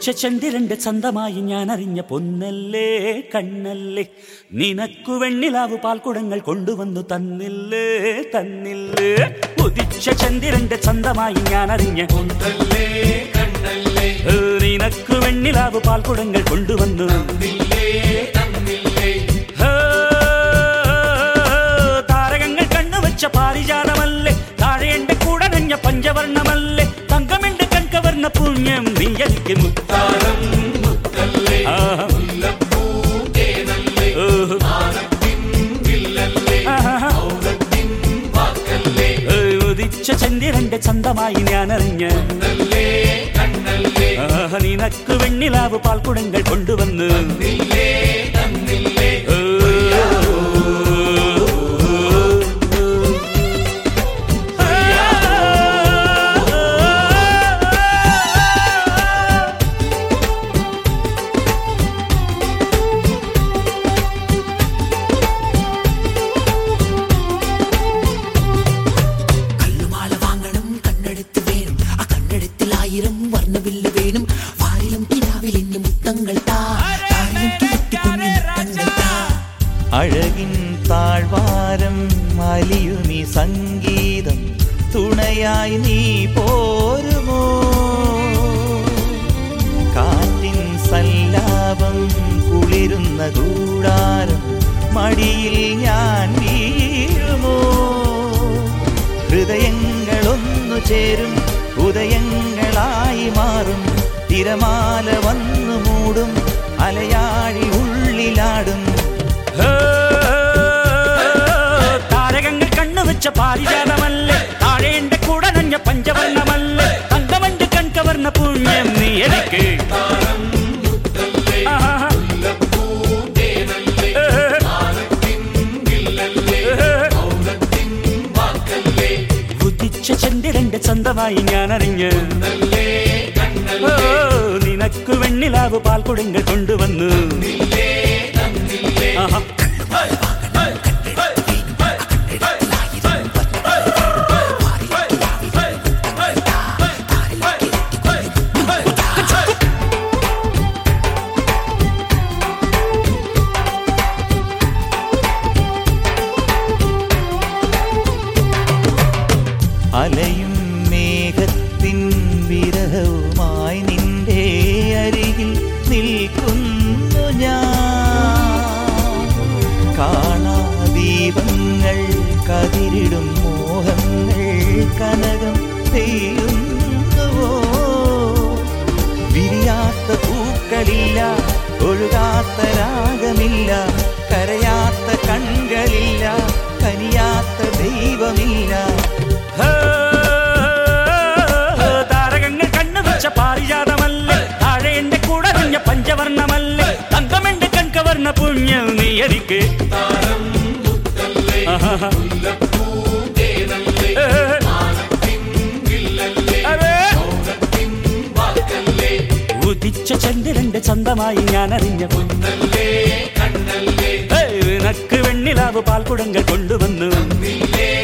ഉദിച്ച ചന്ദ്രന്റെ ചന്തമായി ഞാൻ അറിഞ്ഞ പൊന്നല്ലേ കണ്ണല്ലേ നിനക്കു വെണ്ണിലാവ് പാൽക്കുടങ്ങൾ കൊണ്ടുവന്നു തന്നില്ലേ തന്നില്ലേ ഉദിച്ച ചന്ദ്രന്റെ ചന്തമായി ഞാൻ അറിഞ്ഞ പൊന്നല്ലേ കണ്ണല്ലേ ഏ, നിനക്കു വെണ്ണിലാവ് പാൽക്കുടങ്ങൾ കൊണ്ടുവന്നു തന്നില്ലേ തന്നില്ലേ ഹേ, താരകങ്ങൾ കണ്ണുവച്ച പാരിജാതമല്ലേ താഴെ എന്റെ കൂടെ നഞ്ഞ പഞ്ചവർണ്ണമല്ലേ തങ്കമെന്റെ കൺകവർണ്ണ പുണ്യം നീ എനിക്ക് മുത്ത താരം മുത്തല്ലേ ആഹാ. മുല്ലപ്പൂ തേനല്ലേ ഓഹോ. ആനത്തിൻ വില്ലല്ലേ ആഹാ. ഔറത്തിൻ വാക്കല്ലേ ഏ, ഉദിച്ച ചന്ദ്രന്റെ ചന്തമായി ഞാൻ അറിഞ്ഞ പൊന്നല്ലേ കണ്ണല്ലേ ആഹ്, നിനക്ക് വെണ്ണിലാവ് പാൽക്കുടങ്ങൾ കൊണ്ടുവന്ന് തന്നില്ലേ തന്നില്ലേ ഏ, കല്ലുമാല വാങ്ങണം കണ്ണെടുത്ത് വേണം ആ കണ്ണെടുത്തിൽ ആയിരം വർണ്ണവില്ല് വേണം വാരിലും കിനാവിൽ ഇന്ന് മുത്തങ്ങൾ താ താരിലും കിഴത്തി കുഞ്ഞു മുത്തങ്ങൾ താ അഴകിൻ താഴ്വാരം അലിയുമി സംഗീതം തുണയായി നീ പോരുമോ കാറ്റിൻ സല്ലാപം കുളിരുന്ന കൂടാരം മടിയിൽ ഞാൻ വീഴുമോ ഹൃദയങ്ങളൊന്നു ചേരും ഉദയങ്ങളായി മാറും തിരമാല വന്നു മൂടും അലയാഴി ഉള്ളിലാടും ഹേ, താരകങ്ങൾ കണ്ണുവെച്ച പാരിജാതമല്ലേ താഴെ എന്റെ കൂടെ നഞ്ഞ പഞ്ചവർണ്ണമല്ലേ തങ്കമന്റെ കൺകവർണ്ണ പുണ്യം നീ എനിക്ക് താരം മുത്തല്ലേ ആഹാ. മുല്ലപ്പൂ തേനല്ലേ ഏ, ആനത്തിൻ വില്ലല്ലേ ഏ, ഔറത്തിൻ വാക്കല്ലേ ഉദിച്ച ചന്ദ്രന്റെ ചന്തമായി ഞാൻ അറിഞ്ഞ് പൊന്നല്ലേ ഓ, കണ്ണല്ലേ നിനക്ക് വെണ്ണിലാവ് പാൽക്കുടങ്ങൾ കൊണ്ടുവന്നു തന്നില്ലേ തന്നില്ലേ ആഹാ. അലയും മേഘത്തിൻ വിരഹവുമായി നിന്റെ അരികിൽ നിൽക്കുന്നു ഞാൻ കാണാ ദീപങ്ങൾ കതിരിടും മോഹങ്ങൾ കനകം പെയ്യുന്നുവോ വിരിയാത്ത പൂക്കളില്ല ഒഴുകാത്ത രാഗമില്ല കരയാത്ത കൺകളില്ല കനിയാത്ത ദൈവമില്ല ഹേ, താരകങ്ങൾ കണ്ണുവെച്ച പാരിജാതമല്ലേ താഴെ എന്റെ കൂടെ നഞ്ഞ പഞ്ചവർണ്ണമല്ലേ തങ്കമെന്റെ കൺകവർണ്ണ പുണ്യം നീ എനിക്ക് താരം മുത്തല്ലേ ആഹാ. മുല്ലപ്പൂ തേനല്ലേ ഏ, ആനത്തിൻ വില്ലല്ലേ അതെ. ഔറത്തിൻ വാക്കല്ലേ ഉദിച്ച ചന്ദ്രന്റെ ചന്തമായി ഞാൻ അറിഞ്ഞ പൊന്നല്ലേ കണ്ണല്ലേ നിനക്ക് വെണ്ണിലാവ് പാൽക്കുടങ്ങൾ കൊണ്ടുവന്നു തന്നില്ലേ